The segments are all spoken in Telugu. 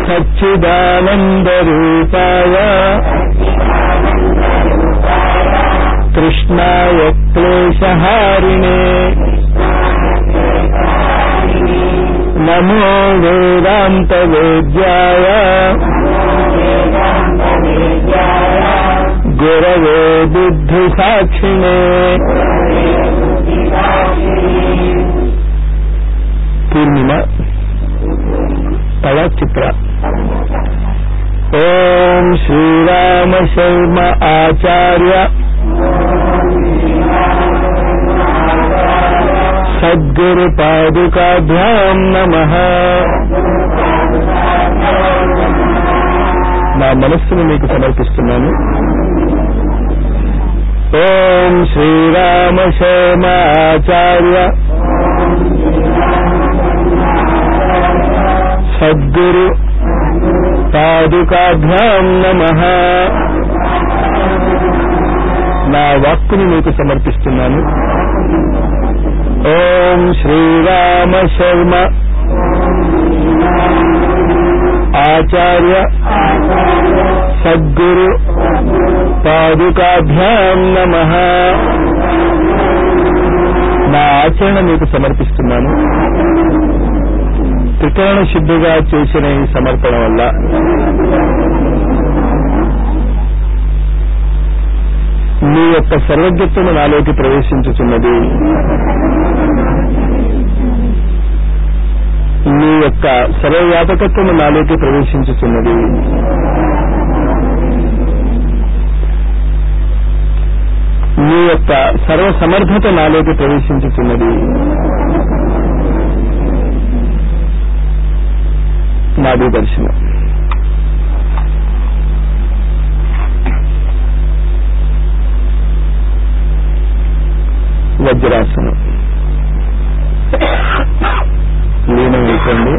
సచ్చిదానందరూపాయ కృష్ణాయ క్లేశహారిణే నమో వేదాంత వేద్యాయ గురవే బుద్ధి సాక్షిణే పూర్ణిమ చిత్ర ఓం శ్రీరామ శర్మ ఆచార్య సద్గురు పాదుకాభ్యాం నమ నా మనస్సును మీకు సమర్పిస్తున్నాను ఓం శ్రీరామ శర్మ ఆచార్య సద్గురు పాదుకాభ్యాం నమ నా వాక్కుని మీకు సమర్పిస్తున్నాను ఓం శ్రీరామ శర్మ ఆచార్య సద్గురు పాదుకాభ్యాం నమ నా ఆచరణ మీకు సమర్పిస్తున్నాను త్రికరణ శుద్ధిగా చేసిన ఈ సమర్పణ వల్ల మీ యొక్క సర్వజ్ఞత్వము నాలోకి ప్రవేశించుతున్నది మీ యొక్క సర్వవ్యాపకత్వము నాలోకి ప్రవేశించుతున్నది మీ యొక్క సర్వ సమర్థత నాలోకి ప్రవేశించుతున్నది నాది దర్శనం వజ్రాసనం లీనం అయిపోండి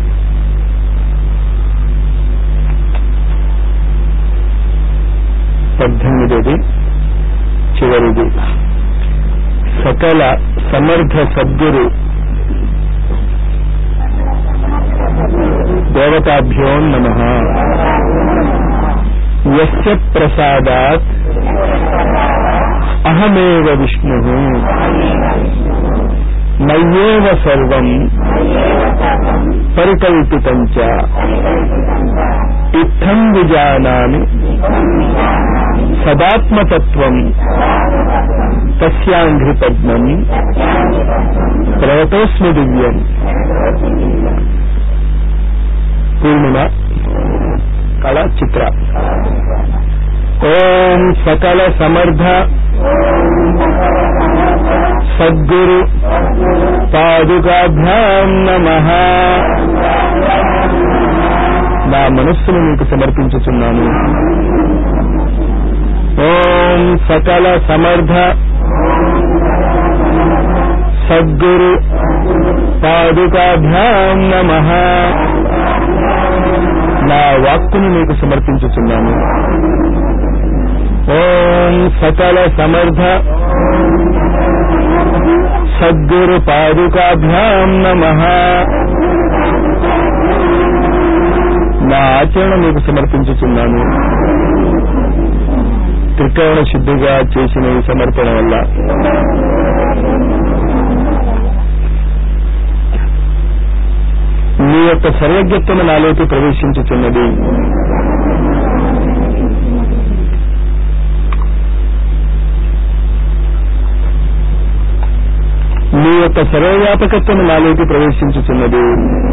పద్దెనిమిదది చివరిది సకల సమర్థ సద్గురు దేవతాభ్యో నమ యస్య ప్రసాదాత్ అహమేవ విష్ణు మయ్యేవ సర్వం పరికల్పితం చ ఇత్థం విజానామి సదాత్మతత్వం తస్యాంఘ్రి పద్మం ప్రవతోస్మి దివ్యం పూర్ణిమ కళ చిత్ర ఓం సకల సమర్థ సద్గురు పాదుకాభ్యాం నమ నా మనస్సును మీకు సమర్పించుతున్నాను ఓం సకల సమర్థ సద్గురు పాదుకాభ్యాం నమ నా వాక్కును మీకు సమర్పించుతున్నాను ఓం సకల సమర్థ సద్గురు పాదుకాభ్యాం నమ నా ఆచరణ మీకు సమర్పించుతున్నాను త్రికరణ శుద్ధిగా చేసిన ఈ సమర్పణ వల్ల మీ యొక్క సర్వజ్ఞత్వం నాలోకి ప్రవేశించుతున్నది మీ యొక్క సర్వవ్యాపకత్వం నాలోకి ప్రవేశించుతున్నది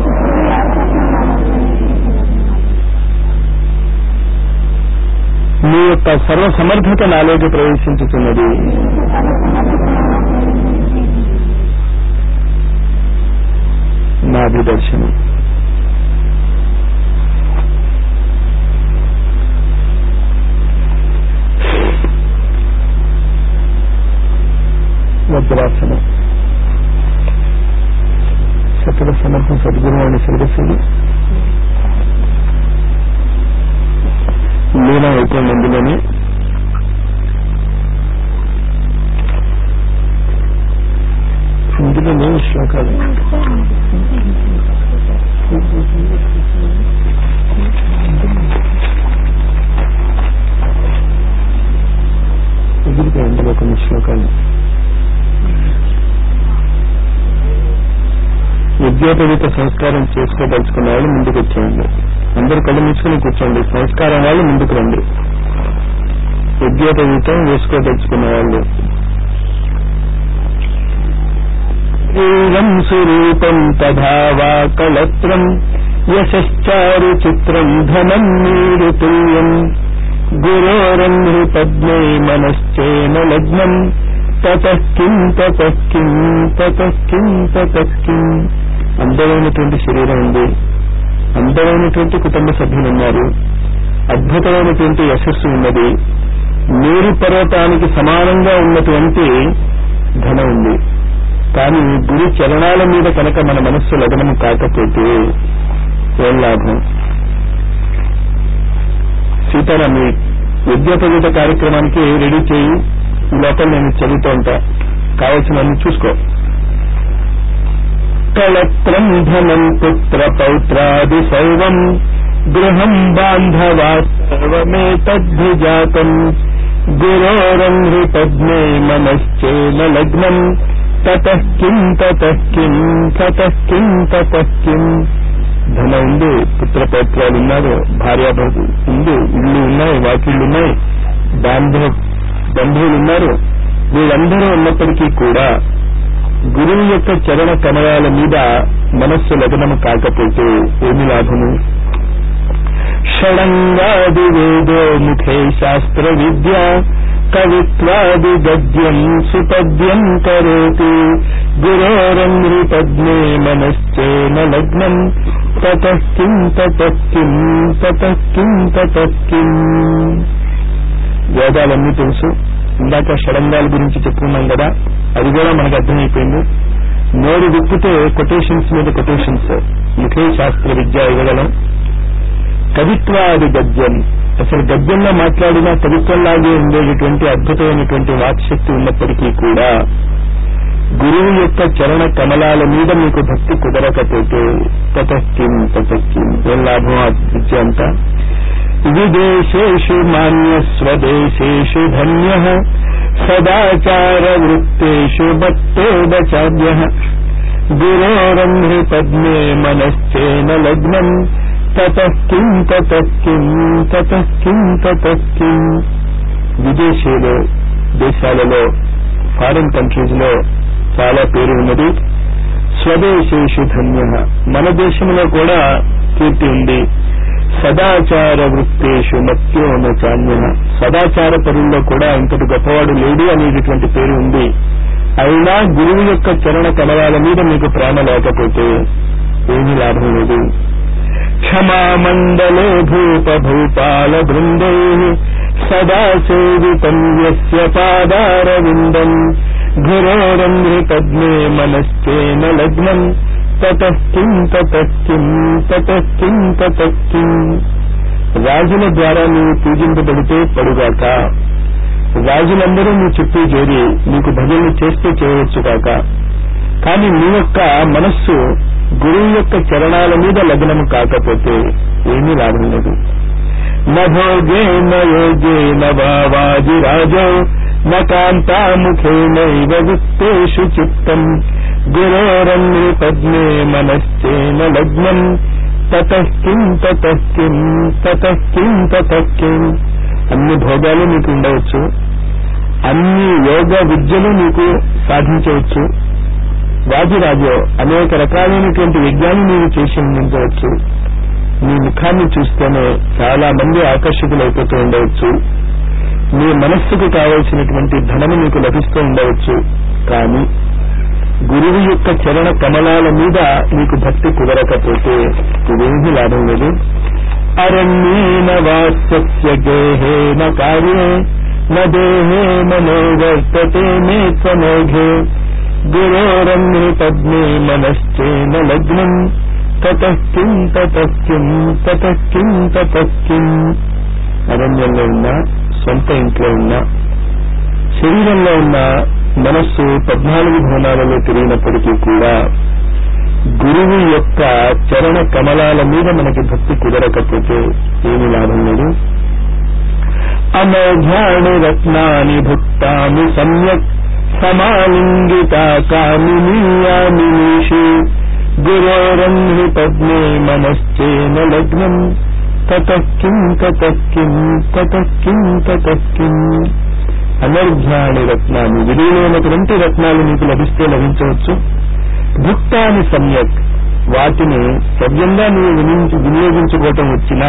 మీ యొక్క సర్వ సమర్థత నాలోకి ప్రవేశించుతున్నది నాది దర్శనం వజ్రాసనం సకల సమర్థం సద్గురు అనే శిరస్సులు లీనం అయిపోయింది అందులోనే ఇందులో లేవు శ్లోకాలు యజ్ఞోపవీత సంస్కారం చేసుకోదలుచుకున్న వాళ్ళు ముందుకు వచ్చేయండి అందరూ కళ్ళు మూసుకుని కూర్చోండి సంస్కారం వాళ్ళు ముందుకు రండి యజ్ఞోపవీతం వేసుకోదలుచుకున్న వాళ్ళు ఏం స్వరూపం తథా వా కళత్రం యశారు చిత్రం ధనం నీరుతుల్యం గురోరంధ్రి పద్మే మనశ్చేన లగ్నం తతఃకిం తతఃకిం తతఃకిం తతఃకిం అందమైనటువంటి శరీరం ఉంది అందమైనటువంటి కుటుంబ సభ్యులు ఉన్నారు అద్భుతమైనటువంటి యశస్సు ఉన్నది మేరు పర్వతానికి సమానంగా ఉన్నటువంటి ధనం ఉంది కానీ గురు చరణాల మీద కనుక మన మనస్సు లగ్నము కాకపోతే ఏం లాభం సీతారాం ఈ యజ్ఞోపవీత కార్యక్రమానికి రెడీ చేయి ఈ లోపల నేను చదువుతూ ఉంటా కావలసినవన్నీ చూసుకో కళత్రం ధనం పుత్ర పౌత్రాది సర్వం గృహం బాంధవా సర్వమే తద్భిజాతం గురోరంధ్రి పద్మే మనశ్చేన లగ్నం తతః కిం తతః కిం తతః కిం తతః కిం ధనం ఉంది పుత్ర పౌత్రాలు ఉన్నారు భార్యాభర్త ఉంది ఇల్లు ఉన్నాయి వాకిళ్ళు ఉన్నాయి బాంధవ బంధువులు ఉన్నారు వీళ్ళందరూ ఉన్నప్పటికీ కూడా గురువు యొక్క చరణ కమలాల మీద మనస్సు లగ్నము కాకపోతే ఏమి లాభము షడంగాది వేదో ముఖే శాస్త్ర విద్య కవిత్వాది గద్యం సుపద్యం కరోతి గురోరంధ్రి పద్మే మనశ్చేన లగ్నం తతఃకిం తతఃకిం తతఃకిం తతఃకిం వేదాలన్నీ తెలుసు ఇందాక షడంగాల గురించి చెప్పుకున్నాం కదా అది కూడా మనకు అర్థమైపోయింది నోరు విప్పితే కొటేషన్స్ మీద కొటేషన్స్ ముఖే శాస్త్ర విద్య ఇవ్వగలం కవిత్వాది గద్యం అసలు గద్యంలో మాట్లాడినా కవిత్వంలాగే ఉండేటటువంటి అద్భుతమైనటువంటి వాక్శక్తి ఉన్నప్పటికీ కూడా గురువు యొక్క చరణ కమలాల మీద మీకు భక్తి కుదరకపోతే తతఃకిం తతఃకిం ఏం లాభం ఆ విద్య అంతా విదేశేషు మాన్య స్వదేశేషు ధన్య సదాచార వృత్తేషు భక్తోదచార్య గురోరంధ్రి పద్మే మనశ్చేన లగ్నం తతఃకిం తతఃకిం తతఃకిం తతఃకిం విదేశీయులు దేశాలలో ఫారిన్ కంట్రీస్ లో చాలా పేరు ఉన్నది స్వదేశేషు ధన్య మన దేశంలో కూడా కీర్తి ఉంది సదాచార వృత్తేషు మత్యోన చాన్యన సదాచార పరుల్లో కూడా ఇంతటి గొప్పవాడు లేడు అనేటటువంటి పేరు ఉంది అయినా గురువు యొక్క చరణ కమలాల మీద మీకు ప్రేమ లేకపోతే ఏమీ లాభం లేదు క్షమామండలే భూప భూపాల బృందై సదా సేవితం యస్య పాదారవిందం గురోరంధ్రి పద్మే మనశ్చేన లగ్నం తతఃకిం తతఃకిం తతఃకిం తతఃకిం రాజుల ద్వారా నీవు పూజింపబడితే పడుగాక రాజులందరూ నీ చుట్టూ చేరి నీకు భజనలు చేస్తే చేయవచ్చు కాక కానీ నీ యొక్క మనస్సు గురువు యొక్క చరణాల మీద లగ్నము కాకపోతే ఏమీ లాభం లేదు నభోగే నయోగే నవాజి రాజో నకాంతాముఖేనైవ విత్తేషు చిత్తం గురోరన్య పద్మే మనశ్చేన లగ్నం తతఃకిం తతఃకిం తతఃకిం తతఃకిం అన్ని భోగాలు నీకు ఉండవచ్చు అన్ని యోగ విద్యలు నీకు సాధించవచ్చు రాజురాజు అనేక రకాలైనటువంటి విజ్ఞానం నీవు చేసి ఉండించవచ్చు నీ ముఖాన్ని చూస్తేనే చాలా మంది ఆకర్షితులైపోతూ ఉండవచ్చు నీ మనస్సుకు కావలసినటువంటి ధనము నీకు లభిస్తూ ఉండవచ్చు కానీ గురువు యొక్క చరణ కమలాల మీద నీకు భక్తి కుదరకపోతే ఇదేమీ లాభం లేదు అరణ్యేన వాస్య గేహేన కార్యే న దేహే మనోవర్తతే మే త్వమోఘే గురోరన్య పద్మే మనశ్చేన లగ్నం తతఃకిం తతఃకిం తతఃకిం తతఃకిం అరణ్యంలో ఉన్నా సొంత ఇంట్లో ఉన్నా శరీరంలో ఉన్న మనస్సు పద్నాలుగు భవనాలలో తిరిగినప్పటికీ కూడా గురువు యొక్క చరణ కమలాల మీద మనకి భక్తి కుదరకపోతే ఏమి లాభం లేదు అమోఘాని రత్నాని భుక్తాని సమ్యక్ సమాలింగిత కామినీయామిషు గురోరన్హి పద్మే మనశ్చేన లగ్నం తతః కిం తతః కిం తతః కిం తతః కిం అనర్ఘ్యాని రత్నాలు విలువైనటువంటి రత్నాలు మీకు లభిస్తే లభించవచ్చు భుక్తాని సమ్యక్ వాటిని సవ్యంగా నీవు వినియోగించి వినియోగించుకోవటం వచ్చినా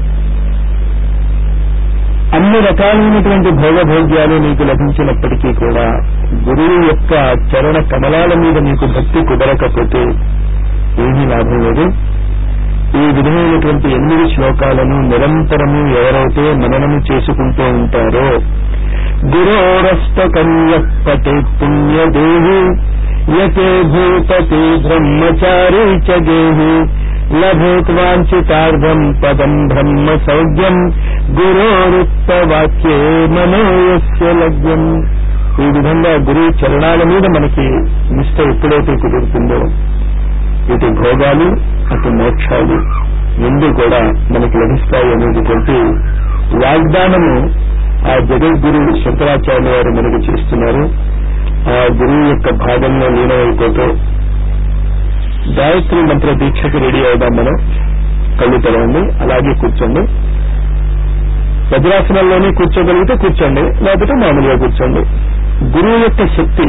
అన్ని రకాలైనటువంటి భోగభోగ్యాలు నీకు లభించినప్పటికీ కూడా గురువు యొక్క చరణ కమలాల మీద నీకు భక్తి కుదరకపోతే ఏమీ లాభం లేదు ఈ విధమైనటువంటి ఎనిమిది శ్లోకాలను నిరంతరము ఎవరైతే మననము చేసుకుంటూ ఉంటారో గురోరస్తకన్య పటే పుణ్యదేహి యతే భూపతి బ్రహ్మచారీ చ దేహి లభేత్ వాంఛితార్థం పదం బ్రహ్మ సౌజ్యం గురోరుక్తవాక్యే మనోయస్య లగ్యం ఈ విధంగా గురువు చరణాల మీద మనకి నిష్ట ఎప్పుడైతే కుదురుతుందో ఇటు భోగాలు అటు మోక్షాలు రెండు కూడా మనకి లభిస్తాయి అనేటువంటి వాగ్దానము ఆ జగద్గురు శంకరాచార్య వారు మనకు చేస్తున్నారు ఆ గురువు యొక్క భాగంలో లీనమైపోతూ గాయత్రి మంత్ర దీక్షకు రెడీ అవుదాం మనం కళ్ళు తెరవండి అలాగే కూర్చోండి వజ్రాసనంలోనే కూర్చోగలిగితే కూర్చోండి లేకపోతే మామూలుగా కూర్చోండి గురువు యొక్క శక్తి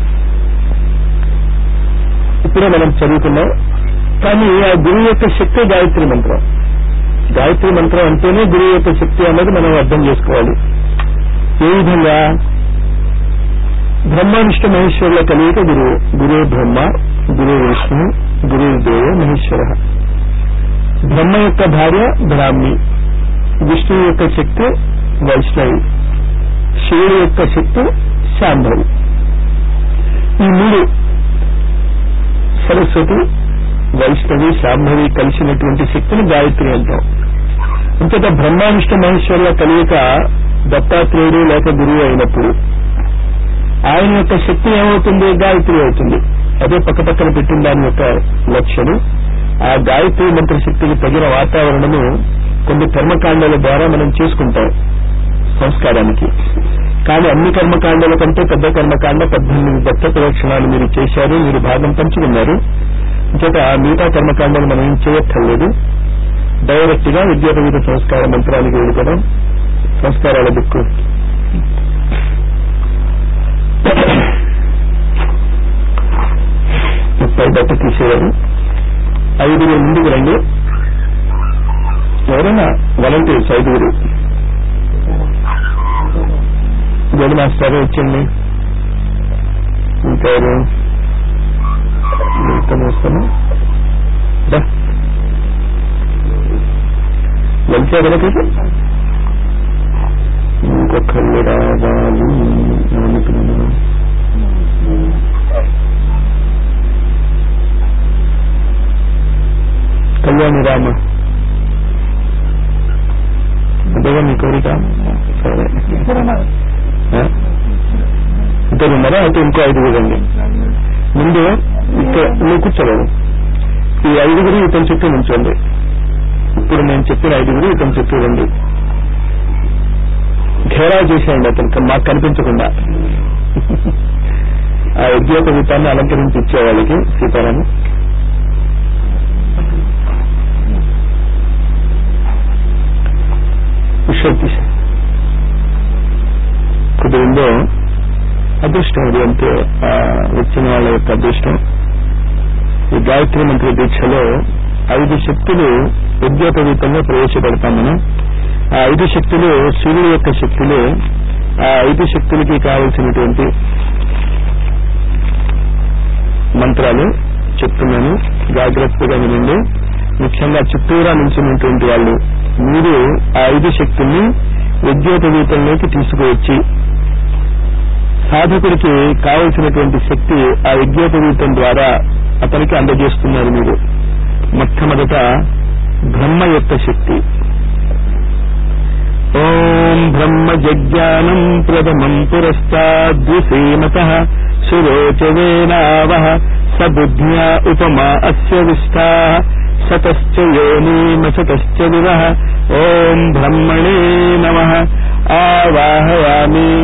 ఇప్పుడే మనం చదువుకున్నాం కానీ ఆ గురువు యొక్క శక్తి గాయత్రి మంత్రం గాయత్రి మంత్రం అంటేనే గురువు యొక్క శక్తి అన్నది మనం అర్థం చేసుకోవాలి ఏ విధంగా బ్రహ్మనిష్ట మహేశ్వరుల కలియక గురువు గురువు బ్రహ్మ గురువు విష్ణు గురువు దేవ మహేశ్వర బ్రహ్మ యొక్క భార్య బ్రాహ్మి విష్ణువు యొక్క శక్తి వైష్ణవి శివుడు యొక్క శక్తి శాంభవి ఈ మూడు సరస్వతి వైష్ణవి శాంభవి కలిసినటువంటి శక్తిని గాయత్రి అంటాం ఇంతట బ్రహ్మావిష్ణ మహేశ్వరుల కలియక దత్తాత్రేయుడు లేక గురువు అయినప్పుడు ఆయన యొక్క శక్తి ఏమవుతుంది గాయత్రి అవుతుంది అదే పక్క పక్కన పెట్టిన దాని యొక్క లక్ష్యము ఆ గాయత్రి మంత్ర శక్తికి తగిన వాతావరణము కొన్ని కర్మకాండాల ద్వారా మనం చేసుకుంటాం సంస్కారానికి కానీ అన్ని కర్మకాండాల కంటే పెద్ద కర్మకాండ పద్దెనిమిది దత్త ప్రదక్షిణాలు మీరు చేశారు మీరు భాగం పంచుకున్నారు ఇంకట మిగతా కర్మకాండాలు మనం ఏం చేయక్కర్లేదు డైరెక్ట్ గా విద్యాపవిధ సంస్కార మంత్రానికి వెళ్ళిపోవడం సంస్కారాల బుక్ ముప్పై బట్ట తీసేవారు ఐదుగురు ముందుకు రండి ఎవరైనా వాలంటీర్స్ ఐదుగురు గోడి మాస్టర్ వచ్చింది ఇంకెవరు వస్తాను వెళ్తే కనుక ఇంకొకళ్ళు రావాలి అనుకున్నాను కళ్యాణి రామ అంతేగా మీ కోరిక సరే ఇద్దరు ఉన్నారా అయితే ఇంకో ఐదుగురు రండి ముందు ఇక్కడ నువ్వు కూర్చోలేదు ఈ ఐదుగురు ఇతని చుట్టూ నుంచోండి ఇప్పుడు నేను చెప్పిన ఐదుగురు ఇతని చుట్టూ రండి ఘేరా చేసేయండి అతనికి మాకు కనిపించకుండా ఆ ఉద్యోగ రూపాన్ని అలంకరించి ఇచ్చే వాళ్ళకి సీతారాము విషయం కుదిరిందో అదృష్టం అది అంతే ఆ వచ్చిన వాళ్ళ యొక్క అదృష్టం ఈ గాయత్రి మంత్రి దీక్షలో ఐదు శక్తులు విద్యాపవితంగా ప్రవేశపెడతాం మనం ఆ ఐదు శక్తులు సూర్యుడు యొక్క శక్తులు ఆ ఐదు శక్తులకి కావలసినటువంటి మంత్రాలు చెప్తున్నాను జాగ్రత్తగా వినండి ముఖ్యంగా చుట్టూరా నుంచినటువంటి వాళ్ళు మీరు ఆ ఐదు శక్తుల్ని విద్యోపవీతంలోకి తీసుకువచ్చి సాధకుడికి కావలసినటువంటి శక్తి ఆ విద్యోపవీతం ద్వారా అతనికి అందజేస్తున్నారు మీరు మొట్టమొదట బ్రహ్మ యొక్క శక్తి ఓం బ్రహ్మ జజ్ఞానం ప్రథమం పురస్తాద్విసేమత సురోచవేనావ సబుద్ధ్యా ఉపమా అస్య విష్టా సతశ్చ యోనీమసతశ్చ వివః ఓం బ్రహ్మణే నమ ఆవాహయామి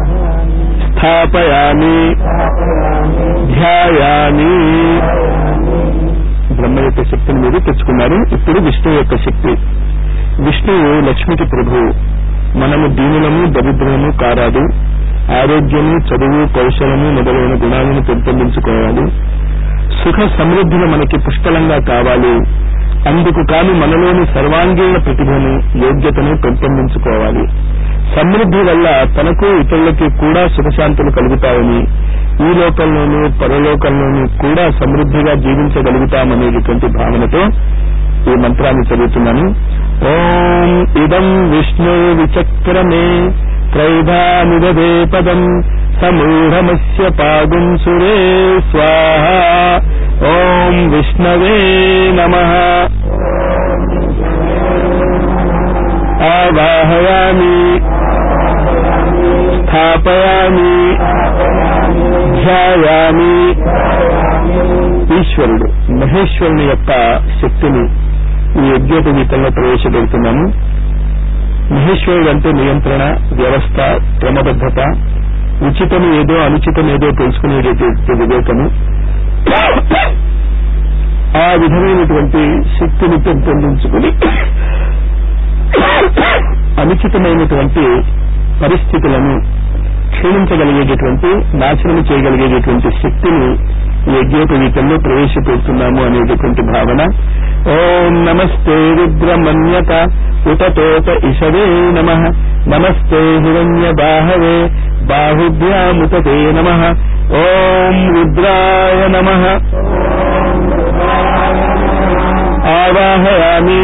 స్థాపయామి ధ్యాయామి తెచ్చుకున్నారు ఇప్పుడు విష్ణువు యొక్క శక్తి విష్ణువు లక్ష్మికి ప్రభువు మనము దీనులము దరిద్రము కారాదు ఆరోగ్యము చదువు కౌశలము మొదలైన గుణాలను పెంపొందించుకోవాలి సుఖ సమృద్ధులు మనకి పుష్కలంగా కావాలి అందుకు కాని మనలోని సర్వాంగీణ ప్రతిభను యోగ్యతను పెంపొందించుకోవాలి సమృద్ధి వల్ల తనకు ఇతరులకి కూడా సుఖశాంతులు కలుగుతాయని ఈ లోకంలోనూ పరలోకంలోనూ కూడా సమృద్ధిగా జీవించగలుగుతామనేటువంటి భావనతో ఈ మంత్రాన్ని చదువుతున్నాను ఓం ఇదం విష్ణు విచక్రమే త్రైధానిదే పదం సమూఢమస్య పాగుం సురే స్వాహ ఓం విష్ణవే నమ ఆవాహయామి స్థాపయామి ధ్యాయామి ఈశ్వరుడు మహేశ్వరుని యొక్క శక్తిని ఈ యజ్ఞోపవీతంలో ప్రవేశపెడుతున్నాము మహేశ్వరుడు అంటే నియంత్రణ వ్యవస్థ క్రమబద్ధత ఉచితం ఏదో అనుచితం ఏదో తెలుసుకునేటటువంటి వివేకము ఆ విధమైనటువంటి శక్తిని పెంపొందించుకుని అనుచితమైనటువంటి పరిస్థితులను క్షీణించగలిగేటటువంటి నాశనం చేయగలిగేటటువంటి శక్తిని ఈ యజ్ఞోపవీతంలో ప్రవేశపెడుతున్నాము అనేటటువంటి భావన ఓం నమస్తే రుద్రమన్యత ఉతతోత ఇషవే నమ నమస్తే హిరణ్య బాహవే బాహుభ్యాముతతే నమ ఓం రుద్రాయ నమ ఆవాహయామి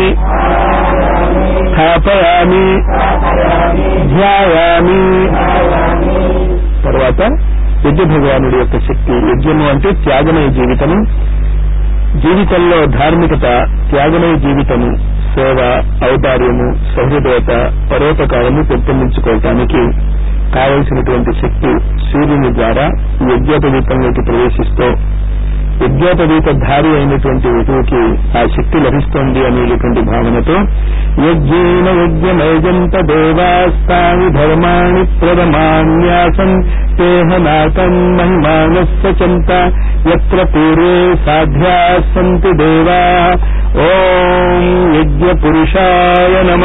స్థాపయామి ధ్యాయామి తర్వాత యజ్ఞ భగవానుడి యొక్క శక్తి యజ్ఞము అంటే త్యాగమయ జీవితము జీవితంలో ధార్మికత త్యాగమయ జీవితము సేవ ఔదార్యము సహృదయత పరోపకారము పెంపొందించుకోవటానికి కావలసినటువంటి శక్తి సూర్యుని ద్వారా యజ్ఞోపవీతంలోకి ప్రవేశిస్తూ యజ్ఞోపవీత ధారి అయినటువంటి వధువుకి ఆ శక్తి లభిస్తోంది అనేటటువంటి భావనతో యజ్ఞేన యజ్ఞమయజంత దేవాస్తాని ధర్మాణి ప్రథమాన్యాసం తేహనాకం మహిమానస్య చంత ఎత్ర పూర్వే సాధ్యా సంతి దేవా ఓం యజ్ఞ పురుషాయ నమ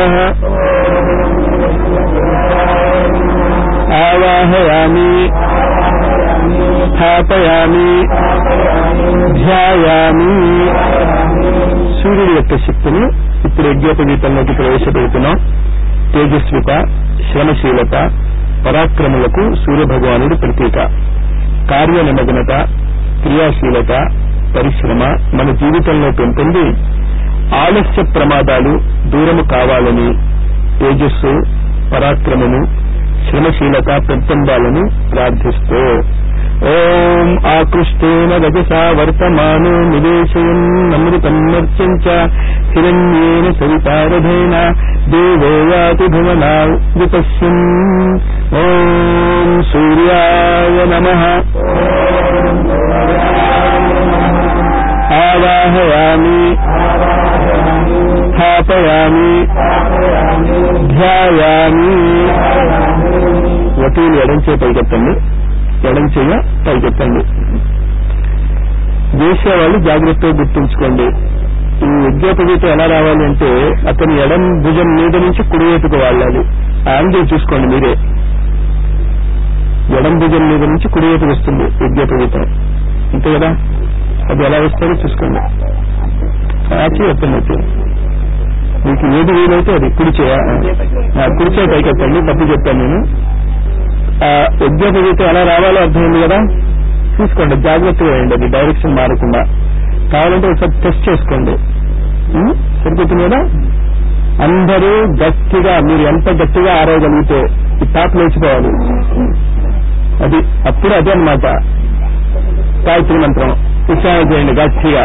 ఆవాహయామి స్థాపయామి ధ్యాయామి సూర్యుడి యొక్క శక్తిని ఇప్పుడు యజ్ఞోపగీతంలోకి ప్రవేశపెడుతున్నాం తేజస్విత శ్రమశీలత పరాక్రములకు సూర్యభగవానుడు ప్రతీక కార్య నిమగ్నత క్రియాశీలత పరిశ్రమ మన జీవితంలో పెంపొంది ఆలస్య ప్రమాదాలు దూరము కావాలని తేజస్సు పరాక్రమము శ్రమశీలత పెంపొందాలని ప్రార్థిస్తూ ఓం ఆకృష్టేన రజసా వర్తమానో నివేశయన్ నమృతం మర్త్యం చ హిరణ్యేన సవితారథేన దేవో యాతి భువనా విపశ్యన్ ఓం సూర్యాయ నమ ఆవాహయామి స్థాపయామి ధ్యాయామి వకీలు ఎడంచే పైకెత్తండి ఎడం చెయ్య పైకెత్తండి చేసేవాళ్ళు జాగ్రత్తగా గుర్తుంచుకోండి ఈ ఉద్యోగపీత ఎలా రావాలి అంటే అతని ఎడం భుజం మీద నుంచి కుడివైపుకు వాళ్ళాలి ఆ యాంగిల్ చూసుకోండి మీరే ఎడం భుజం మీద నుంచి కుడివైపుకి వస్తుంది ఉద్యోగపీతం అంతే కదా అది ఎలా వస్తుందో చూసుకోండి ఆచి ఎత్తండి మీకు ఏది వీలైతే అది కుడిచేయ కుడిచే పైకెత్తండి తప్పు చెప్పాను నేను ఆ ఉద్యోగపీతం ఎలా రావాలో అర్థమైంది కదా చూసుకోండి జాగ్రత్తగా వేయండి అది డైరెక్షన్ మారకుండా కావాలంటే ఒకసారి టెస్ట్ చేసుకోండి ఉం? సరిపోతుంది కదా అందరూ గట్టిగా మీరు ఎంత గట్టిగా ఆరవగలిగితే ఈ టాప్ లేచిపోవాలి అది అప్పుడు అదే అనమాట గాయత్రి మంత్రం ఉత్సాహం చేయండి గట్టిగా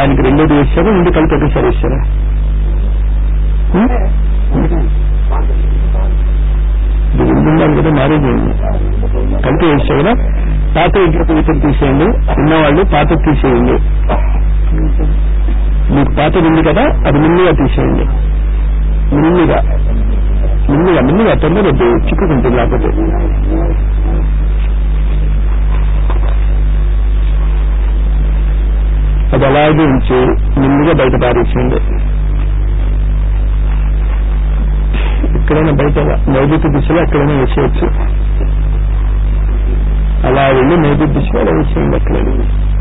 ఆయనకి రెండోది వేశారా రెండు కలిపి ఒకసారి వేశారా ఉం? ఇది రెండు ఉండాలి కదా మ్యారేజ్ అయింది కలిపి వేసావు కదా పాత విగ్రహ ఇతరు తీసేయండి ఉన్నవాళ్ళు పాత తీసేయండి మీకు పాతది ఉంది కదా అది ముందుగా తీసేయండి ముందుగా ముందుగా ముందుగా తొందరద్దు చిక్కుకుంటుంది లేకపోతే అది అలాగే ఉంచి ముందుగా బయట పారేసేయండి ఎక్కడైనా బయట నైరుతి దిశలో ఎక్కడైనా వేసేయచ్చు అలా వెళ్ళి నైరుతి దిశలో అలా వేసేయండి ఎక్కడైనా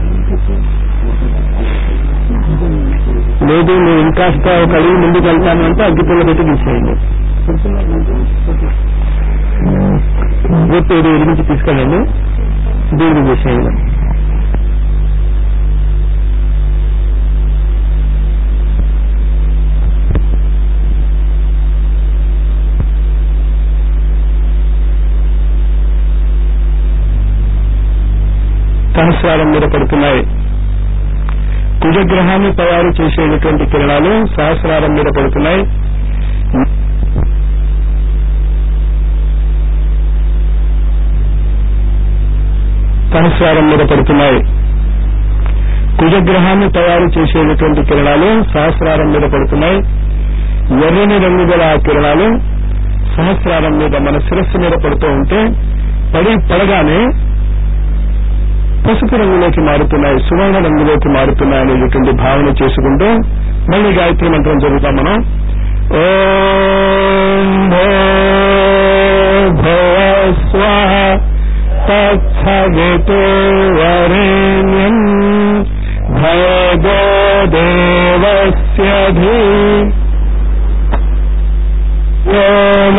లేదు నేను ఇంకాస్త ఒక అడుగు ముందుకు వెళ్తాను అంటే అగ్గిపుల్ల పెట్టి తీసేయండి రేపు ఏడు నుంచి తీసుకెళ్ళండి దేవుడు చేసేయండి సహస్రారం మీద పడుతున్నాయి కుజగ్రహాన్ని తయారు చేసేటటువంటి కిరణాలు సహస్రారం మీద పడుతున్నాయి సహస్రారం మీద పడుతున్నాయి కుజగ్రహాన్ని తయారు చేసేటటువంటి కిరణాలు సహస్రారం మీద పడుతున్నాయి ఎర్రని రంగు గల ఆ కిరణాలు సహస్రారం మీద మన శిరస్సు మీద పడుతూ ఉంటే పడి పడగానే పసుపు రంగులోకి మారుతున్నాయి సువర్ణ రంగులోకి మారుతున్నాయి అనేటువంటి భావన చేసుకుంటూ మళ్ళీ గాయత్రి మంత్రం చదువుతాం మనం ఓం భో భవ స్వాహ తత్సవితో వరేణ్యం భగో దేవస్య ధీ యోన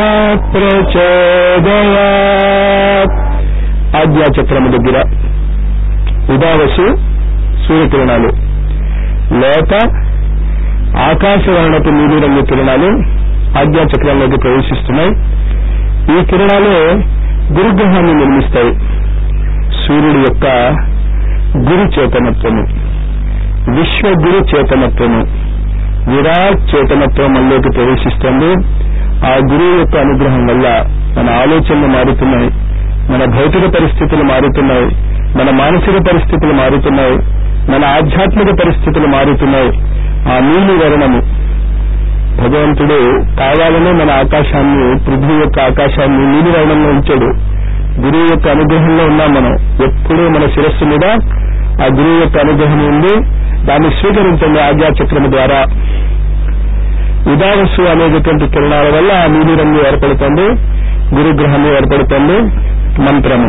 ప్రచోదయాత్ ఆద్యాచక్రము దగ్గర ఉదావసు సూర్యకిరణాలు లేక ఆకాశవర్ణపు నీలిరంగు కిరణాలు ఆజ్ఞాచక్రంలోకి ప్రవేశిస్తున్నాయి ఈ కిరణాలు గురుగ్రహాన్ని నిర్మిస్తాయి సూర్యుడి యొక్క గురు చేతనత్వము విశ్వగురు చేతనత్వము విరాట్ చేతనత్వం మనలోకి ప్రవేశిస్తుంది ఆ గురువు యొక్క అనుగ్రహం వల్ల మన ఆలోచనలు మారుతున్నాయి మన భౌతిక పరిస్థితులు మారుతున్నాయి మన మానసిక పరిస్థితులు మారుతున్నాయి మన ఆధ్యాత్మిక పరిస్థితులు మారుతున్నాయి ఆ నీలి వర్ణము భగవంతుడు కావాలనే మన ఆకాశాన్ని పృథ్వీ యొక్క ఆకాశాన్ని నీలి వర్ణంలో ఉంచాడు గురువు యొక్క అనుగ్రహంలో ఉన్నాం మనం ఎప్పుడూ మన శిరస్సు మీద ఆ గురువు యొక్క అనుగ్రహం ఉంది దాన్ని స్వీకరించండి ఆజ్ఞాచక్రము ద్వారా ఉదావస్సు అనేటటువంటి కిరణాల వల్ల ఆ నీలి రంగు ఏర్పడుతుంది గురుగ్రహము ఏర్పడుతుంది మంత్రము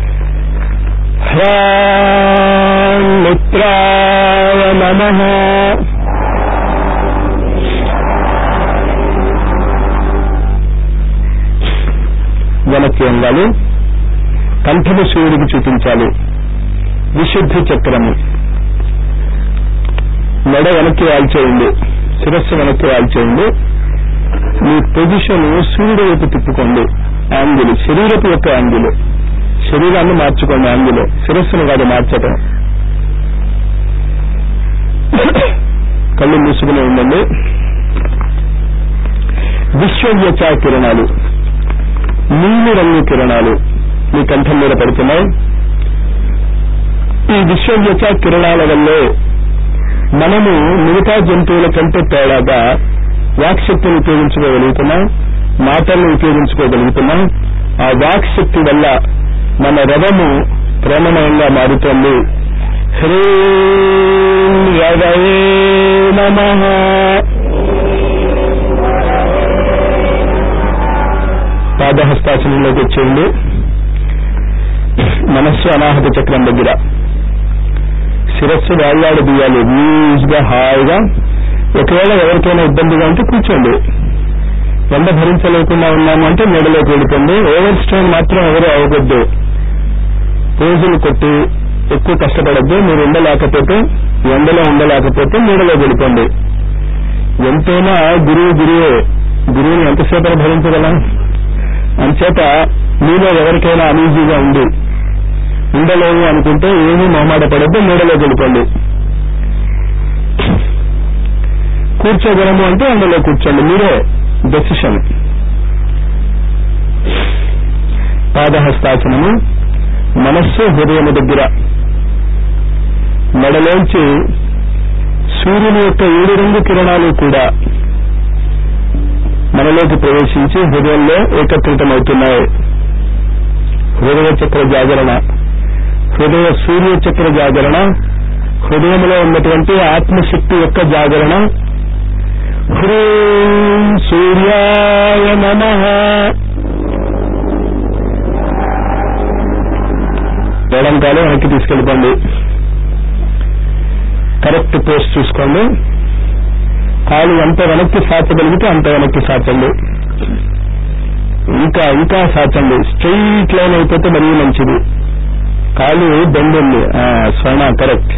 హ్రాం మిత్రాయ నమ వెనక్కి వంగాలి కంఠము సూర్యుడికి చూపించాలి విశుద్ధి చక్రము మెడ వెనక్కి వాల్చేయండి శిరస్సు వెనక్కి వాల్చేయండి మీ పొజిషన్ సూర్యుడు వైపు తిప్పుకోండి యాంగిల్ శరీరపు యొక్క యాంగిల్ శరీరాన్ని మార్చుకోండి యాంగిల్ శిరస్సును కాదు మార్చటం కళ్ళు మూసుకుని ఉండండి విశ్వవ్యచ కిరణాలు నీలి రంగు కిరణాలు మీ కంఠం మీద పడుతున్నాయి ఈ విశ్వవ్యచ కిరణాల వల్లే మనము మిగతా జంతువుల కంటే తేడాగా వాక్శక్తిని ఉపయోగించుకోగలుగుతున్నాం మాటలను ఉపయోగించుకోగలుగుతున్నాం ఆ వాక్శక్తి వల్ల మన రథము ప్రేమమయంగా మారుతోంది హ్రీం రవయే నమ పాదహస్తాసనంలోకి వచ్చేయండి మనస్సు అనాహత చక్రం దగ్గర శిరస్సు వేళ్లాడు తీయాలి గా హాయిగా ఒకవేళ ఎవరికైనా ఇబ్బందిగా ఉంటే కూర్చోండి ఎండ భరించలేకుండా ఉన్నాము అంటే నీడలోకి వెళ్ళిపోండి ఓవర్ స్ట్రెయిన్ మాత్రం ఎవరు అవ్వకూడదు రోజులు కొట్టి ఎక్కువ కష్టపడద్దు మీరు ఉండలేకపోతే ఎండలో ఉండలేకపోతే నీడలో వెళ్ళిపోండి ఎంతైనా గురువు గురువే గురువుని ఎంతసేపు భరించగలం అంచేత మీలో ఎవరికైనా అనీజీగా ఉంది ఉండలేము అనుకుంటే ఏమీ మొహమాట పడద్దు నీడలోకి వెళ్ళిపోండి కూర్చోగలము అంటే అందులో కూర్చోండి మీరే డెసిషన్ పాదహస్తాసనము మనస్సు హృదయం దగ్గర మెడలోంచి సూర్యుని యొక్క ఏడు రంగు కిరణాలు కూడా మనలోకి ప్రవేశించి హృదయంలో ఏకత్రితమవుతున్నాయి హృదయ చక్ర జాగరణ హృదయ సూర్య చక్ర జాగరణ హృదయంలో ఉన్నటువంటి ఆత్మశక్తి యొక్క జాగరణ హ్రీం సూర్యాయ నమ ఎడం కాలు వెనక్కి తీసుకెళ్ళిపోండి కరెక్ట్ పోస్ట్ చూసుకోండి కాలు ఎంత వెనక్కి సాచగలిగితే అంత వెనక్కి సాచండి ఇంకా ఇంకా సాచండి స్ట్రైట్ లైన్ అయిపోతే మరీ మంచిది కాలు బెండ్ ఉంది స్వర్ణ కరెక్ట్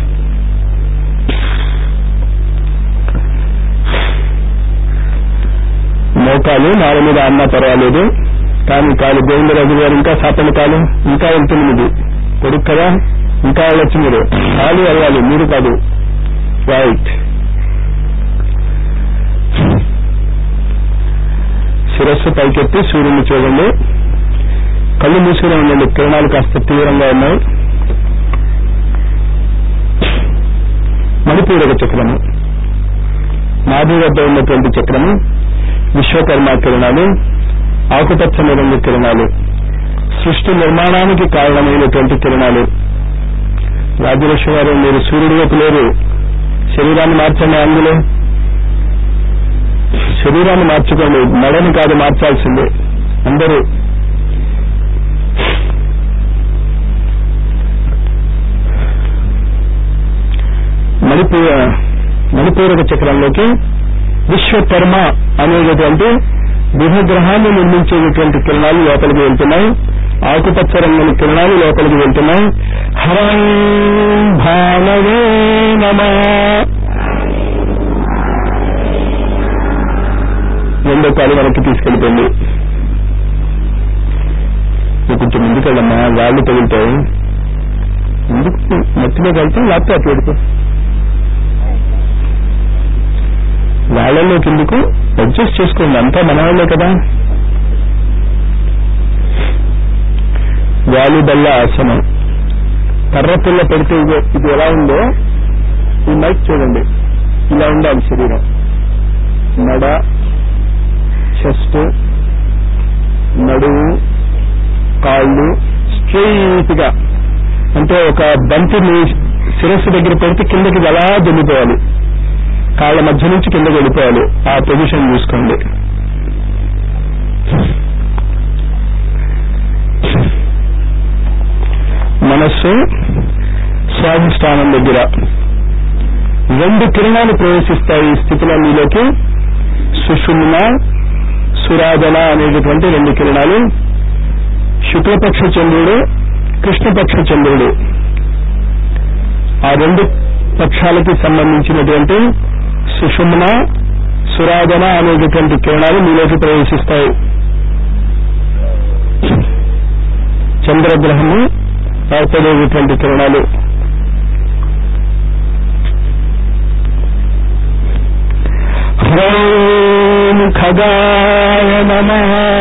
మోకాలు నాలుగు మీద అన్నా పర్వాలేదు కానీ కాలు గోవిందరాజు గారు ఇంకా సాపండి కాలు ఇంకా వెళ్తుంది మీది కొడుకు కదా ఇంకా వెళ్ళొచ్చు మీరు కాలు వెళ్ళాలి మీరు కాదు రైట్ శిరస్సు పైకెత్తి సూర్యుని చూడండి కళ్ళు మూసుకునే ఉండండి కిరణాలు కాస్త తీవ్రంగా ఉన్నాయి మణిపూరక చక్రము నాభి వద్ద ఉన్నటువంటి చక్రము విశ్వకర్మ కిరణాలు ఆకుపచ్చని రంగు కిరణాలు సృష్టి నిర్మాణానికి కారణమైనటువంటి కిరణాలు రాజలక్ష్మి గారు మీరు సూర్యుడి వైపు లేరు శరీరాన్ని మార్చండి అందులో శరీరాన్ని మార్చుకోండి మెడని కాదు మార్చాల్సిందే అందరూ మణిపూ మణిపూరక చక్రంలోకి విశ్వకర్మ అనేటటువంటి గ్రహాన్ని నిర్మించేటటువంటి కిరణాలు లోపలికి వెళ్తున్నాయి ఆకుపచ్చ రంగుల కిరణాలు లోపలికి వెళ్తున్నాయి హరం భానవే నమ రెండో కాలు వెనక్కి తీసుకెళ్ళిపోయింది నువ్వు కొంచెం ముందుకెళ్ళమ్మా వాళ్ళు తగులుతాయి ముందుకు మట్టిలోకి వెళ్తాం లేకపోతే అటు పెడుకో వాళ్ళలో కిందకు అడ్జస్ట్ చేసుకోండి అంతా మన వాళ్ళే కదా వాలిబల్ల ఆసనం కర్ర పిల్ల పెడితే ఇది ఇది ఎలా ఉందో ఈ మైక్ చూడండి ఇలా ఉండాలి శరీరం నడ చెస్ట్ నడుము కాళ్ళు స్ట్రైట్ గా అంటే ఒక బంతిని శిరస్సు దగ్గర పెడితే కిందకి ఎలా దున్నిపోవాలి కాళ్ళ మధ్య నుంచి కిందకి వెళ్ళిపోవాలి ఆ పొజిషన్ చూసుకోండి మనస్సు స్వాధిష్టానం దగ్గర రెండు కిరణాలు ప్రవేశిస్తాయి ఈ స్థితిలో మీలోకి సుషుమ్న సురాజన అనేటటువంటి రెండు కిరణాలు శుక్లపక్ష చంద్రుడు కృష్ణపక్ష చంద్రుడు ఆ రెండు పక్షాలకి సంబంధించినటువంటి సుషుమ్న సురాధన అనేటటువంటి కిరణాలు మీలోకి ప్రవేశిస్తాయి చంద్రగ్రహము ఏర్పడేటటువంటి కిరణాలు హ్రీం ఖగాయ నమ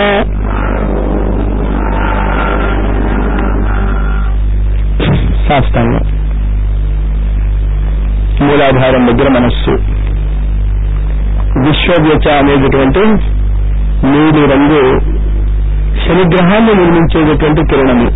శాస్త్రంలో మూలాధారం దగ్గర మనస్సు విశ్వవ్యచ అనేటటువంటి నీలి రంగు శనిగ్రహాన్ని నిర్మించేటటువంటి కిరణము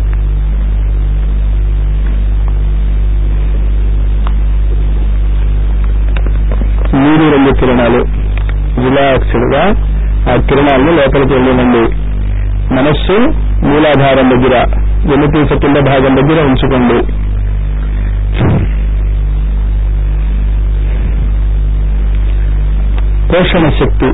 నీలి రంగు కిరణాలు రిలాక్స్డ్ గా ఆ కిరణాలను లోపలికి వెళ్ళినండి మనస్సు మూలాధారం దగ్గర వెనుపూస కింద భాగం దగ్గర ఉంచుకోండి పోషణ శక్తి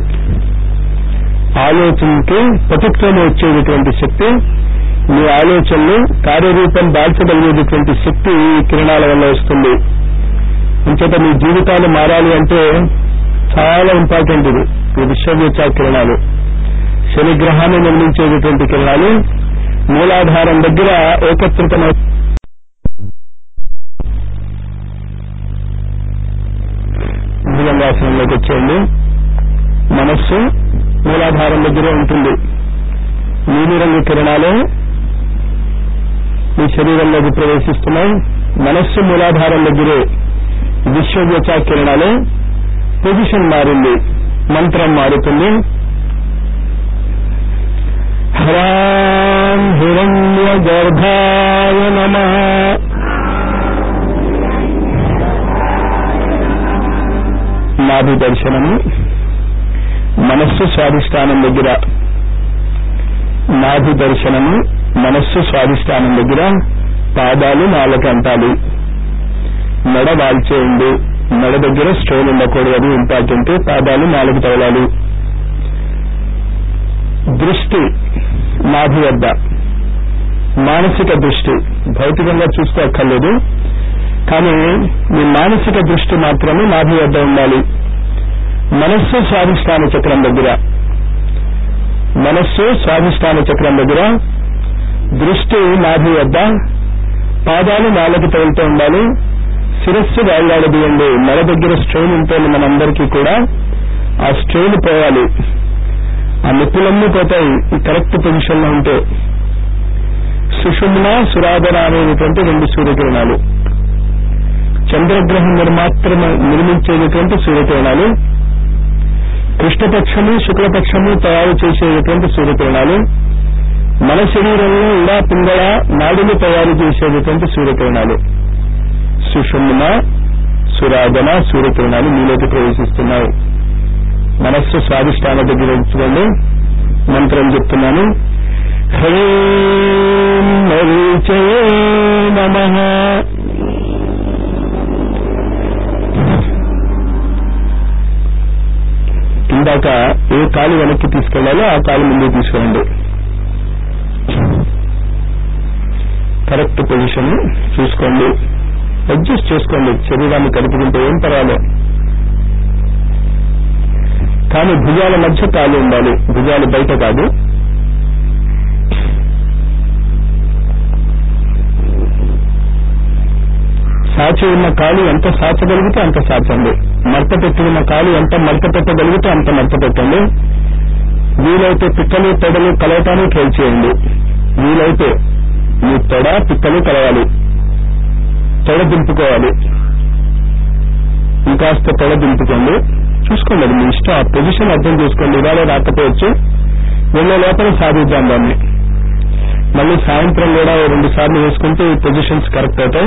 ఆలోచనకి పటుత్వం వచ్చేటటువంటి శక్తి మీ ఆలోచనలు కార్యరూపం దాల్చగలిగేటటువంటి శక్తి ఈ కిరణాల వల్ల వస్తుంది ఇంచేత మీ జీవితాలు మారాలి అంటే చాలా ఇంపార్టెంట్ ఇది ఈ విశ్వవ్యూచ కిరణాలు శనిగ్రహాన్ని నిర్మించేటటువంటి కిరణాలు మూలాధారం దగ్గర ఏకత్రితమై భుజంగా పాదహస్తాసనంలోకి వచ్చేయండి మనస్సు మూలాధారం దగ్గరే ఉంటుంది నీలిరంగు కిరణాలు మీ శరీరంలోకి ప్రవేశిస్తున్నాయి మనస్సు మూలాధారం దగ్గరే విశ్వవ్యచ కిరణాలు పొజిషన్ మారింది మంత్రం మారుతుంది హ్రాం హిరణ్య గర్భాయ నమ నాభి దర్శనము మనస్సు స్వాధిష్టానం దగ్గర నాభి దర్శనము మనస్సు స్వాధిష్టానం దగ్గర పాదాలు నాలుగు అంటాలి మెడ వాల్చేయండి మెడ దగ్గర స్టోన్ ఉండకూడదు అది ఇంపార్టెంట్ పాదాలు నాలుగు తగలాలి దృష్టి నాభి వద్ద మానసిక దృష్టి భౌతికంగా చూసుకోక్కర్లేదు కానీ మీ మానసిక దృష్టి మాత్రమే నాభి వద్ద ఉండాలి మనస్సు స్వాధిష్టాన చక్రం దగ్గర మనస్సు స్వాధిష్టాన చక్రం దగ్గర దృష్టి నాభి వద్ద పాదాలు నాలుగు తగులుతూ ఉండాలి శిరస్సు వేళ్లాడదీయండి మెడ దగ్గర స్ట్రెయిన్ ఉంటుంది మనందరికీ కూడా ఆ స్ట్రెయిన్ పోవాలి ఆ నొప్పులన్నీ పోతాయి ఈ కరెక్ట్ పొజిషన్ లో ఉంటే సుషుమ్న సురాధన అనేటువంటి రెండు సూర్యకిరణాలు చంద్రగ్రహం నిర్మాత్రమ నిర్మించేటటువంటి సూర్యకిరణాలు కృష్ణపక్షము శుక్లపక్షము తయారు చేసేటటువంటి సూర్యకిరణాలు మన శరీరంలో ఇలా పింగళ నాడులు తయారు చేసేటటువంటి సూర్యకిరణాలు సుషుమ్న సురాధన సూర్యకిరణాలు మీలోకి ప్రవేశిస్తున్నాయి మనస్సు స్వాధిష్టాన దగ్గర ఉంచుకోండి మంత్రం చెప్తున్నాను హ్రీం మరీచే నమ ఇందాక ఏ కాలు వెనక్కి తీసుకెళ్లాలో ఆ కాలు ముందుకు తీసుకెళ్ళండి కరెక్ట్ పొజిషన్ చూసుకోండి అడ్జస్ట్ చేసుకోండి శరీరాన్ని కలుపుకుంటే ఏం పర్వాలేదు కానీ భుజాల మధ్య కాలు ఉండాలి భుజాలు బయట కాదు సాచి ఉన్న కాలు ఎంత సాచగలిగితే అంత సాచండి మడత పెట్టి ఉన్న కాలు ఎంత మడత పెట్టగలిగితే అంత మడత పెట్టండి వీలైతే పిక్కలు తొడలు కలవటానికి ట్రై చేయండి వీలైతే మీ తొడ పిక్కలు కలవాలి తొడ దింపుకోవాలి ఇంకాస్త తొడ దింపుకోండి చూసుకోండి అది మీ ఇష్టం ఆ పొజిషన్ అర్థం చేసుకోండి ఇవాళ రాకపోవచ్చు వెళ్ళే లోపల సాధిద్దాం దాన్ని మళ్ళీ సాయంత్రం కూడా ఓ రెండు సార్లు వేసుకుంటే ఈ పొజిషన్స్ కరెక్ట్ అవుతాయి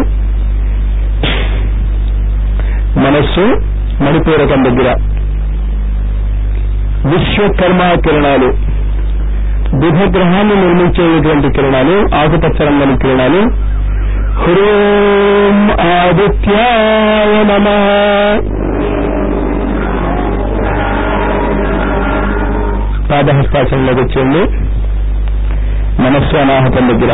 మనస్సు మణిపూరకం దగ్గర విశ్వకర్మ కిరణాలు బుధ గ్రహాన్ని నిర్మించేటువంటి కిరణాలు ఆకుపచ్చ రంగని కిరణాలు హ్రోం ఆదిత్యాయ నమ పాదహస్తాసనంలోకి వచ్చేయండి మనస్సు అనాహతం దగ్గర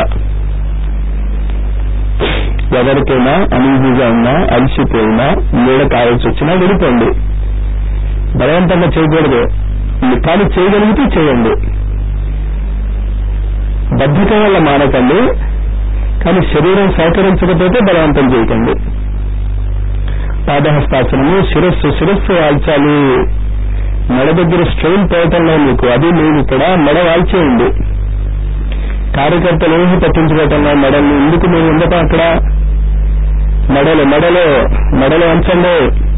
ఎవరికైనా అనీజీగా ఉన్నా అలసిపోయినా నీడ కావాల్సి వచ్చినా వెళ్ళిపోండి బలవంతంగా చేయకూడదు కానీ చేయగలిగితే చేయండి బద్ధకం వల్ల మానకండి కానీ శరీరం సహకరించకపోతే బలవంతం చేయకండి పాదహస్తాసనము శిరస్సు శిరస్సు వాల్చాలి మెడ దగ్గర స్ట్రెయిన్ పోవటంలో మీకు అది నేను ఇక్కడ మెడ వాల్చేయండి కార్యకర్తలు ఏమి పట్టించుకోవటంలో మెడల్ని ఎందుకు మేము ఉండటం అక్కడ మెడలు మెడలో మెడలు అంచండి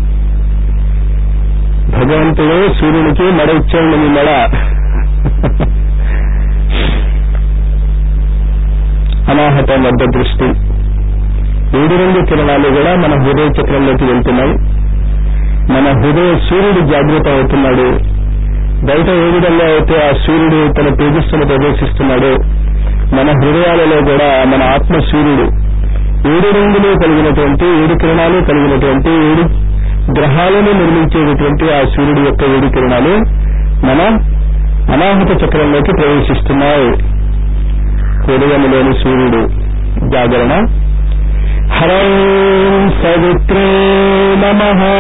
భగవంతుడు సూర్యునికి మెడ ఇచ్చేయండి మీ మెడ అనాహతం వద్ద దృష్టి ఏడు రెండు కిరణాలు కూడా మన హృదయ చక్రంలోకి వెళ్తున్నాయి మన హృదయ సూర్యుడు జాగ్రత్త అవుతున్నాడు బయట ఏ విధంగా అయితే ఆ సూర్యుడు తన తేజస్సును ప్రవేశిస్తున్నాడో మన హృదయాలలో కూడా మన ఆత్మ సూర్యుడు ఏడు రంగులు కలిగినటువంటి ఏడు కిరణాలు కలిగినటువంటి ఏడు గ్రహాలను నిర్మించేటటువంటి ఆ సూర్యుడు యొక్క ఏడు కిరణాలు మన అనాహత చక్రంలోకి ప్రవేశిస్తున్నాయి హృదయంలోని సూర్యుడు జాగరణ హరం సవిత్రే నమ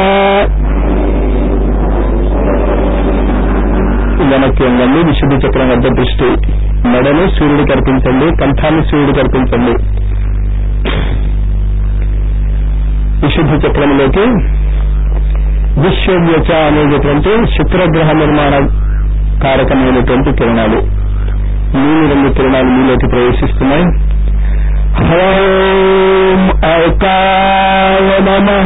వెనక్కి వంగండి విశుద్ధి చక్రం వద్ద దృష్టి మెడను సూర్యుడికి అర్పించండి కంఠాన్ని సూర్యుడికి అర్పించండి విశుద్ధి చక్రంలోకి విశ్వవ్యచ అనేటటువంటి శుక్రగ్రహ నిర్మాణ కారకమైనటువంటి కిరణాలు నీలి రంగు కిరణాలు మీలోకి ప్రవేశిస్తున్నాయి హోం ఔకాయ నమః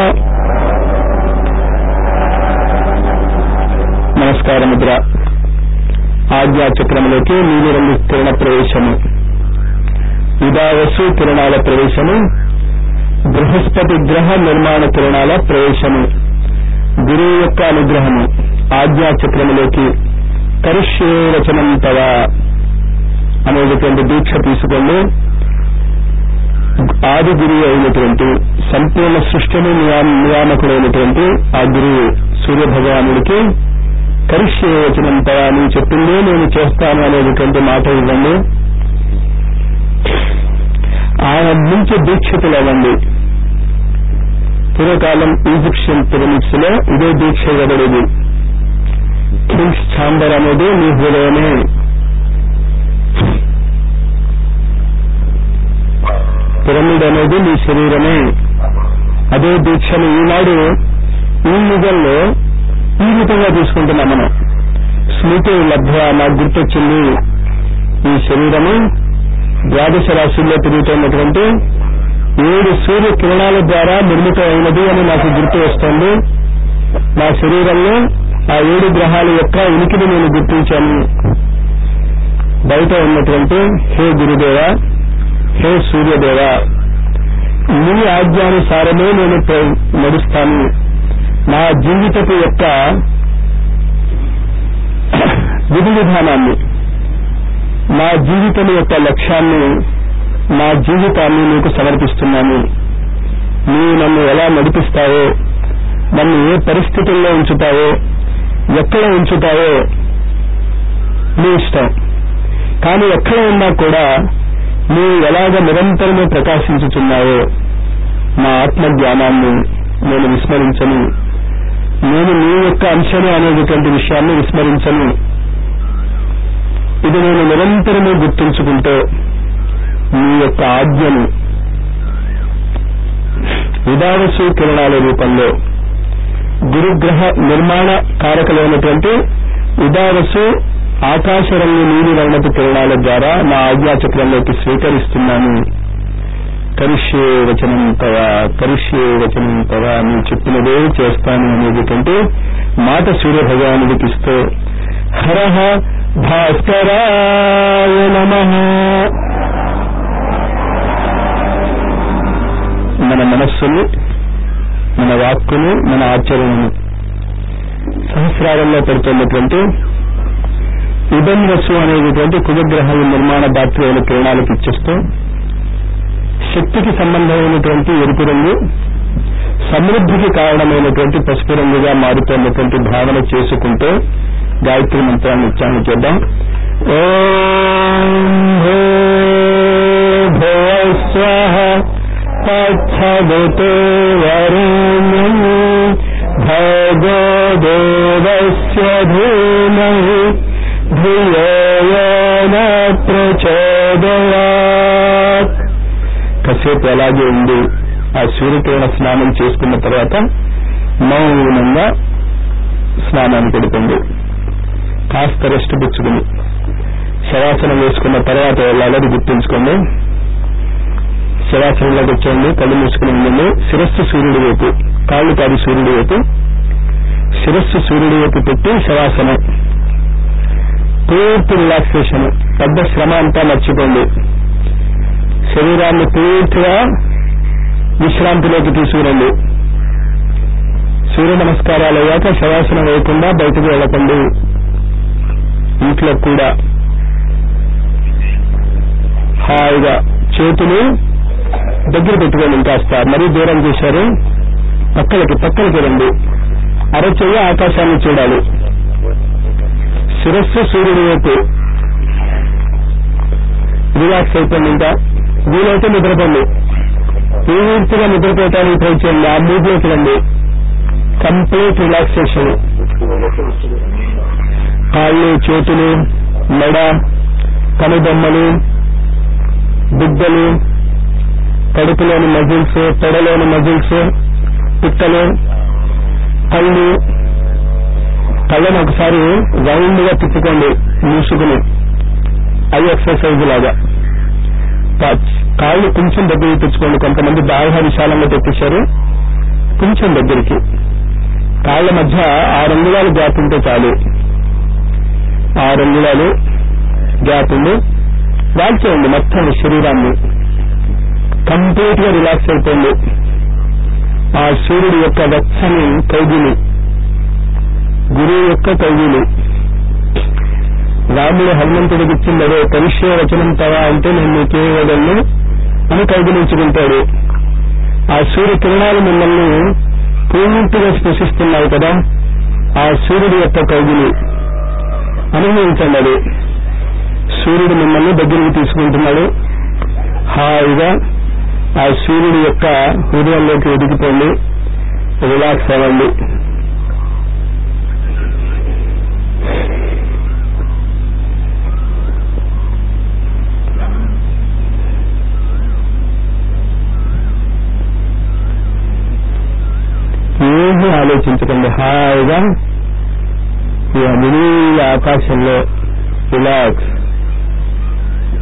నమస్కార ముద్ర ఆజ్ఞా చక్రంలోకి నీలిరంగు కిరణ ప్రవేశము ఉదావసు కిరణాల ప్రవేశము బృహస్పతి గ్రహ నిర్మాణ కిరణాల ప్రవేశము గురువు యొక్క అనుగ్రహము ఆజ్ఞా చక్రములోకి కరిష్యే వచనం తవ అనేటటువంటి దీక్ష తీసుకోండి ఆది గురువు అయినటువంటి సంపూర్ణ సృష్టిని నియామకుడైనటువంటి ఆ గురువు సూర్య భగవానుడికి కరిష్యే వచనం తవ నువ్వు చెప్పిందే నేను చేస్తాను అనేటటువంటి మాట ఇవ్వండి ఆయన నుంచి దీక్షితులు అవ్వండి పూర్వకాలం ఈజిప్షియన్ పిరమిడ్స్ లో ఇదే దీక్ష ఇవ్వబడేది కింగ్స్ ఛాంబర్ అనేది మీ హృదయమే పిరమిడ్ అనేది మీ శరీరమే అదే దీక్షను ఈనాడు ఈ యుగంలో ఈ విధంగా తీసుకుంటున్నాం మనం స్మృతి లభ్య నాకు గుర్తొచ్చింది ఈ శరీరము ద్వాదశ రాశుల్లో తిరుగుతున్నటువంటి ఏడు సూర్య కిరణాల ద్వారా నిర్మితమైనది అని నాకు గుర్తు వస్తుంది నా శరీరంలో ఆ ఏడు గ్రహాల యొక్క ఉనికిని నేను గుర్తించాను బయట ఉన్నటువంటి హే గురుదేవ హే సూర్యదేవ నీ ఆజ్ఞానుసారమే నేను నడుస్తాను నా జీవితపు యొక్క విధి విధానాన్ని నా జీవితం యొక్క లక్ష్యాన్ని నా జీవితాన్ని నీకు సమర్పిస్తున్నాను నీవు నన్ను ఎలా నడిపిస్తావో నన్ను ఏ పరిస్థితుల్లో ఉంచుతావో ఎక్కడ ఉంచుతావో నీ ఇష్టం కానీ ఎక్కడ ఉన్నా కూడా నీవు ఎలాగ నిరంతరము ప్రకాశించుతున్నావో నా ఆత్మ జ్ఞానాన్ని నేను విస్మరించను నేను నీ యొక్క అంశమే అనేటటువంటి విషయాన్ని విస్మరించను ఇది నేను నిరంతరము గుర్తుంచుకుంటూ నీ యొక్క ఆజ్ఞను ఉదావసు కిరణాల రూపంలో గురుగ్రహ నిర్మాణ కారకలైనటువంటి ఉదావసు ఆకాశ రంగు నీలి వర్ణపు కిరణాల ద్వారా నా ఆజ్ఞాచక్రంలోకి స్వీకరిస్తున్నాను కరిష్యే వచనం తవా కరిష్యే వచనం తవా నువ్వు చెప్పినదే చేస్తాను అనేటటువంటి మాట సూర్య భగవానుడికి ఇస్తూ హరహ భాస్కరాయ నమ మన మనస్సుని మన వాక్కుని మన ఆచరణను సహస్రారంలో పడుతున్నటువంటి ఇదం వసు అనేటటువంటి కుజగ్రహాల నిర్మాణ దాత్రియల కిరణాలకు ఇచ్చేస్తూ శక్తికి సంబంధమైనటువంటి ఎరుపు రంగు సమృద్ధికి కారణమైనటువంటి పసుపు రంగుగా మారుతున్నటువంటి భావన చేసుకుంటూ గాయత్రి మంత్రాన్ని ఉచ్చారణ చేద్దాం ఓం భూస్వ తచ్చదుతో వరుణ్యం భగో దేవస్య ధూమహి ధియో న ప్రచోదయాత్ కాసేపు అలాగే ఉంది ఆ సూర్యకిరణ స్నానం చేసుకున్న తర్వాత మౌనంగా స్నానానికి పెడుతుంది కాస్త రెస్ట్ పుచ్చుకుని శవాసనం వేసుకున్న తర్వాత వెళ్ళాలని గుర్తుంచుకోండి శవాసనంలోకి వచ్చేయండి కళ్ళు మూసుకుని ఉండండి శిరస్సు సూర్యుడి వైపు కాళ్ళు కాదు సూర్యుడి వైపు శిరస్సు సూర్యుడి వైపు పెట్టి శవాసనం పూర్తి రిలాక్సేషన్ పెద్ద శ్రమ అంతా మర్చిపోండి శరీరాన్ని పూర్తిగా విశ్రాంతిలోకి తీసుకురండి సూర్య నమస్కారాలు అయ్యాక శవాసనం వేయకుండా బయటకు వెళ్ళకండి ఇంట్లో కూడా హాయిగా చేతులు దగ్గర పెట్టుకోండి ఇంకాస్త మరీ దూరం చేశారు పక్కలకి పక్కలకి రండి అరచెయ్యి ఆకాశాన్ని చూడాలి శిరస్సు సూర్యుడి వైపు రిలాక్స్ అయిపోయింది ఇంకా వీలైతే నిద్రపోండి పూర్తిగా నిద్రపోవటానికి ట్రై చేయండి ఆ మూడ్లోకి రండి కంప్లీట్ రిలాక్సేషన్ కాళ్ళు చేతులు మెడ కనుబొమ్మలు బుగ్గలు కడుపులోని మజిల్స్ తొడలోని మజిల్స్ పిక్కలు కళ్ళ చేయండి కళ్ళను ఒకసారి రౌండ్ గా తిప్పుకోండి మూసుకుని ఐ ఎక్సర్సైజ్ లాగా టచ్ కాళ్ళు కొంచెం దగ్గరికి తెచ్చుకోండి కొంతమంది బాగా విశాలంగా తెప్పించారు కొంచెం దగ్గరికి కాళ్ళ మధ్య ఆరు అంగుళాలు గ్యాప్ ఉంటే చాలు ఆరు అంగుళాలు గ్యాప్ ఉంది వాల్చేయండి మొత్తం శరీరాన్ని కంప్లీట్ గా రిలాక్స్ అయిపోయింది ఆ సూర్యుడి యొక్క వెచ్చని కౌగిలి గురువు యొక్క కౌగిలి రాముడు హనుమంతుడికి ఇచ్చింది అదే కలిసే వచనం తవా అంటే నేను నీకే ఇవ్వగలను అని కౌగిలించుకుంటాడు ఆ సూర్య కిరణాలు మిమ్మల్ని పూర్తిగా స్పృశిస్తున్నాయి కదా ఆ సూర్యుడి యొక్క కౌగిలి అనుభవించండి అది సూర్యుడు మిమ్మల్ని దగ్గరికి తీసుకుంటున్నాడు హాయిగా ఆ సూర్యుడి యొక్క హృదయంలోకి ఎదిగిపోండి రిలాక్స్ అవ్వండి ఏమీ ఆలోచించకండి హాయిగా ఈ అమినీల ఆకాశంలో రిలాక్స్